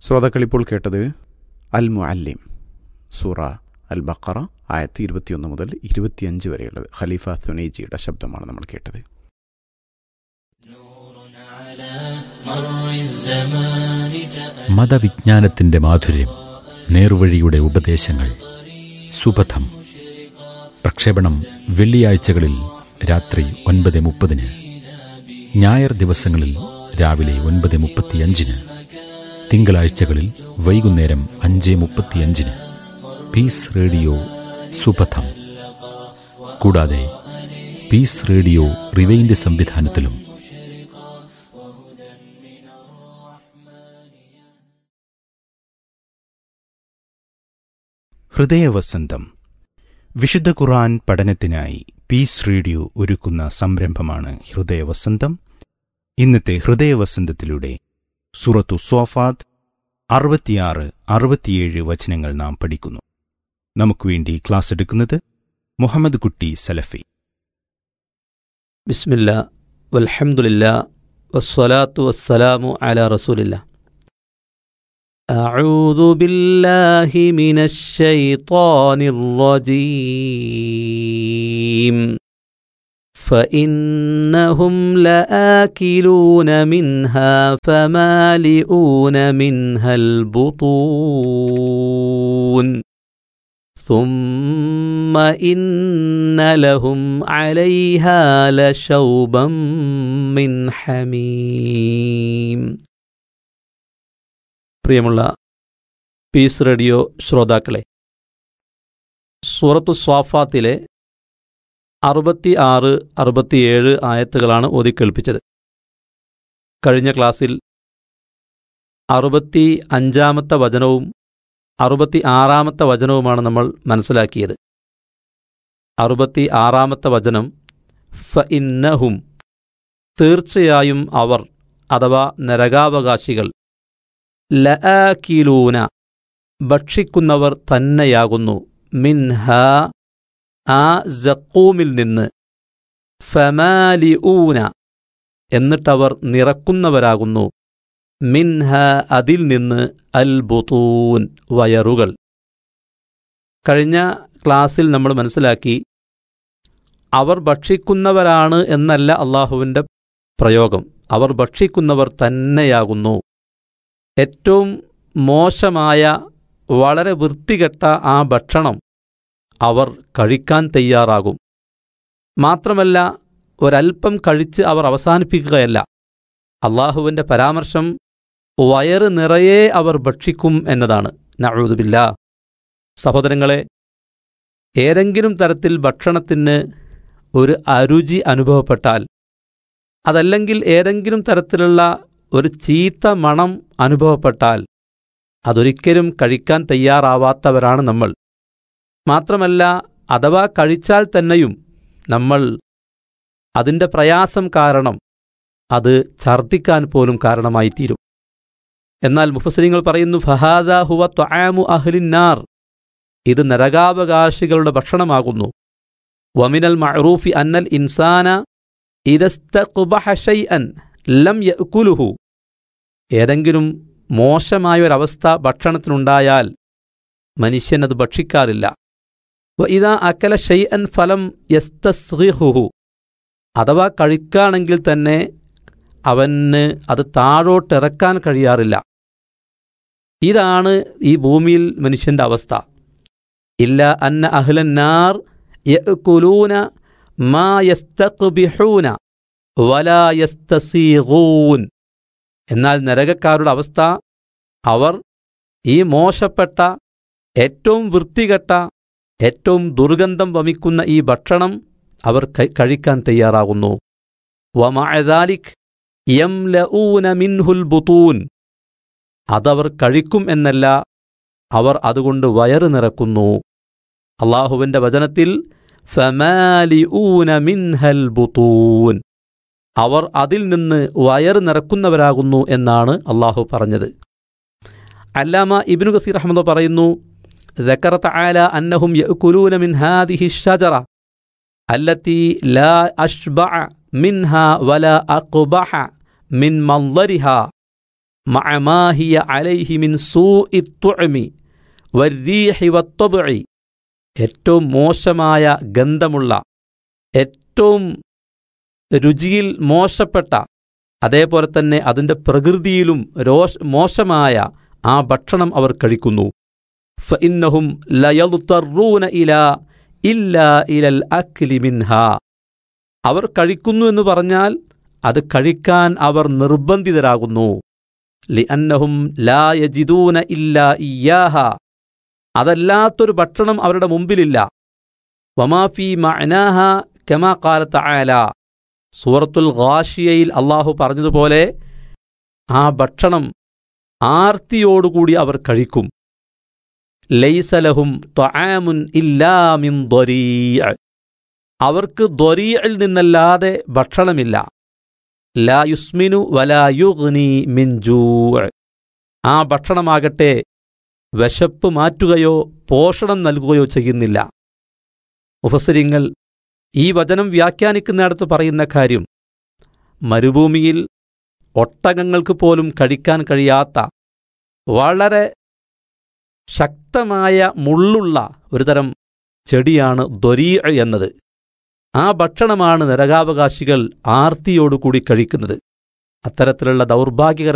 ശ്രോതാക്കൾ ഇപ്പോൾ കേട്ടത് അൽ മുഅല്ലിം സൂറ അൽ ബക്കറ ആയത്തി ഇരുപത്തിയൊന്ന് മുതൽ ഇരുപത്തിയഞ്ച് വരെയുള്ളത് ഖലീഫ സുനൈജിയുടെ ശബ്ദമാണ് നമ്മൾ കേട്ടത് മതവിജ്ഞാനത്തിന്റെ മാധുര്യം നേർവഴിയുടെ ഉപദേശങ്ങൾ സുബധം പ്രക്ഷേപണം വെള്ളിയാഴ്ചകളിൽ രാത്രി ഒൻപത് മുപ്പതിന് ഞായർ ദിവസങ്ങളിൽ രാവിലെ ഒൻപത് മുപ്പത്തിയഞ്ചിന് തിങ്കളാഴ്ചകളിൽ വൈകുന്നേരം അഞ്ച് മുപ്പത്തിയഞ്ചിന് പീസ് റേഡിയോ സുബധം കൂടാതെ പീസ് റേഡിയോ റിവൈൻഡ് സംവിധാനത്തിലും ഹൃദയവസന്തം വിശുദ്ധ ഖുർആൻ പഠനത്തിനായി പീസ് റേഡിയോ ഒരുക്കുന്ന സംരംഭമാണ് ഹൃദയവസന്തം ഇന്നത്തെ ഹൃദയവസന്തത്തിലൂടെ സുറത്തു സോഫാത്ത് അറുപത്തിയാറ് അറുപത്തിയേഴ് വചനങ്ങൾ നാം പഠിക്കുന്നു നമുക്ക് വേണ്ടി ക്ലാസ് എടുക്കുന്നത് മുഹമ്മദ് കുട്ടി സലഫി ബിസ്മില്ല വൽഹംദുലില്ല വസ്സലാത്തു വസ്സലാമു അല റസൂലില്ല أعوذ بالله من الشيطان الرجيم فإنهم لآكلون منها فمالئون منها البطون ثم إن لهم عليها لشوبا من حميم പ്രിയമുള്ള പീസ് റേഡിയോ ശ്രോതാക്കളെ സൂറത്തു സ്വാഫാത്തിലെ അറുപത്തി ആറ് അറുപത്തിയേഴ് ആയത്തുകളാണ് ഓതിക്കേൾപ്പിച്ചത് കഴിഞ്ഞ ക്ലാസ്സിൽ അറുപത്തി അഞ്ചാമത്തെ വചനവും അറുപത്തി ആറാമത്തെ വചനവുമാണ് നമ്മൾ മനസ്സിലാക്കിയത് അറുപത്തി ആറാമത്തെ വചനം ഫ ഇന്നഹും തീർച്ചയായും അവർ അഥവാ നരകാവകാശികൾ ലആക്കിലൂന ഭക്ഷിക്കുന്നവർ തന്നെയാകുന്നു മിൻഹ ആ ജക്കൂമിൽ നിന്ന് ഫമാലിഊന എന്നിട്ടവർ നിറക്കുന്നവരാകുന്നു മിൻഹ അതിൽ നിന്ന് അൽ ബുതൂൻ വയറുകൾ കഴിഞ്ഞ ക്ലാസ്സിൽ നമ്മൾ മനസ്സിലാക്കി അവർ ഭക്ഷിക്കുന്നവരാണ് എന്നല്ല അള്ളാഹുവിൻ്റെ പ്രയോഗം അവർ ഭക്ഷിക്കുന്നവർ തന്നെയാകുന്നു ഏറ്റവും മോശമായ വളരെ വൃത്തികെട്ട ആ ഭക്ഷണം അവർ കഴിക്കാൻ തയ്യാറാകും മാത്രമല്ല ഒരൽപ്പം കഴിച്ച് അവർ അവസാനിപ്പിക്കുകയല്ല അള്ളാഹുവിൻ്റെ പരാമർശം വയറ് നിറയെ അവർ ഭക്ഷിക്കും എന്നതാണ് നഴുതുമില്ല സഹോദരങ്ങളെ ഏതെങ്കിലും തരത്തിൽ ഭക്ഷണത്തിന് ഒരു അരുചി അനുഭവപ്പെട്ടാൽ അതല്ലെങ്കിൽ ഏതെങ്കിലും തരത്തിലുള്ള ഒരു ചീത്ത മണം അനുഭവപ്പെട്ടാൽ അതൊരിക്കലും കഴിക്കാൻ തയ്യാറാവാത്തവരാണ് നമ്മൾ മാത്രമല്ല അഥവാ കഴിച്ചാൽ തന്നെയും നമ്മൾ അതിൻ്റെ പ്രയാസം കാരണം അത് ഛർദ്ദിക്കാൻ പോലും കാരണമായിത്തീരും എന്നാൽ മുഫസരിങ്ങൾ പറയുന്നു ഫഹാദ ഹുവ ത്വആമു അഹ്ലിന്നാർ ഇത് നരകാവകാശികളുടെ ഭക്ഷണമാകുന്നു വമിനൽ മഅറൂഫി അന്നൽ ഇൻസാന ഇദസ്തഖ്ബഹ ഷൈഅൻ ലം യഅ്കുലുഹു ഏതെങ്കിലും മോശമായൊരവസ്ഥ ഭക്ഷണത്തിനുണ്ടായാൽ മനുഷ്യനത് ഭക്ഷിക്കാറില്ല വ ഇതാ അക്കല ഷൈഅൻ ഫലം യസ്തസ്ഹിഹുഹു അഥവാ കഴിക്കുകയാണെങ്കിൽ തന്നെ അവന് അത് താഴോട്ടിറക്കാൻ കഴിയാറില്ല ഇതാണ് ഈ ഭൂമിയിൽ മനുഷ്യന്റെ അവസ്ഥ ഇല്ല അന്ന അഹ്ലന്നാർ യഅ്കുലൂന മാ യസ്തഖ്ബിഹൂന വലാ യസ്തസീഗൂൻ എന്നാൽ നരകക്കാരുടെ അവസ്ഥ അവർ ഈ മോശപ്പെട്ട ഏറ്റവും വൃത്തികെട്ട ഏറ്റവും ദുർഗന്ധം വമിക്കുന്ന ഈ ഭക്ഷണം അവർ കഴിക്കാൻ തയ്യാറാകുന്നു വമാഅദാലിക് യംലഊന മിൻഹുൽ ബുതൂൻ അതവർ കഴിക്കും എന്നല്ല അവർ അതുകൊണ്ട് വയറ് നിറക്കുന്നു അള്ളാഹുവിന്റെ വചനത്തിൽ ഫമാലിഊന മിൻഹൽ ബുതൂൻ അവർ അതിൽ നിന്ന് വയറ് നിറക്കുന്നവരാകുന്നു എന്നാണ് അള്ളാഹു പറഞ്ഞത് അല്ലാമ ഇബ്നു ഗസീർ അഹമ്മദ് പറയുന്നു ذكر تعالى أنهم يأكلون من هذه الشجرة التي لا أشبع منها ولا أقبح من منظرها മഅമാഹിയ അലൈഹി മിൻ സൂ ഇത്തുഅമി വരീഹി വത്തൊബി ഏറ്റവും മോശമായ ഗന്ധമുള്ള ഏറ്റവും രുചിയിൽ മോശപ്പെട്ട അതേപോലെ തന്നെ അതിൻ്റെ പ്രകൃതിയിലും രോഷ മോശമായ ആ ഭക്ഷണം അവർ കഴിക്കുന്നു ഫഇന്നഹും ലയലുത്തറൂന ഇല ഇല്ല ഇലൽ അക്ലി മിൻഹ അവർ കഴിക്കുന്നു എന്ന് പറഞ്ഞാൽ അത് കഴിക്കാൻ അവർ നിർബന്ധിതരാകുന്നു ലിഅന്നഹും ലാ യജിദൂന ഇല്ല ഇയാഹ അതല്ലാത്തൊരു ഭക്ഷണം അവരുടെ മുമ്പിലില്ല വമാഫി മഅനാഹ കമാ കാലത്ത് ആല സൂറത്തുൽ ഗാഷിയയിൽ അള്ളാഹു പറഞ്ഞതുപോലെ ആ ഭക്ഷണം ആർത്തിയോടുകൂടി അവർ കഴിക്കും ലൈസലഹും ത്വആമുൻ ഇല്ലാ മിൻ ദ്വരീഅ അവർക്ക് ദ്വരീഅൽ നിന്നല്ലാതെ ഭക്ഷണമില്ല ലാ യുസ്മിനു വലാ യുഗ്നി മിൻ ജൂഅ ആ ഭക്ഷണമാകട്ടെ വിശപ്പ് മാറ്റുകയോ പോഷണം നൽകുകയോ ചെയ്യുന്നില്ല മുഫസരിങ്ങൾ ഈ വചനം വ്യാഖ്യാനിക്കുന്നിടത്ത് പറയുന്ന കാര്യം മരുഭൂമിയിൽ ഒട്ടകങ്ങൾക്ക് പോലും കഴിക്കാൻ കഴിയാത്ത വളരെ ശക്തമായ മുള്ളുള്ള ഒരുതരം ചെടിയാണ് ദൊരീ എന്നത് ആ ഭക്ഷണമാണ് നരകാവകാശികൾ ആർത്തിയോടുകൂടി കഴിക്കുന്നത് അത്തരത്തിലുള്ള ദൗർഭാഗ്യകര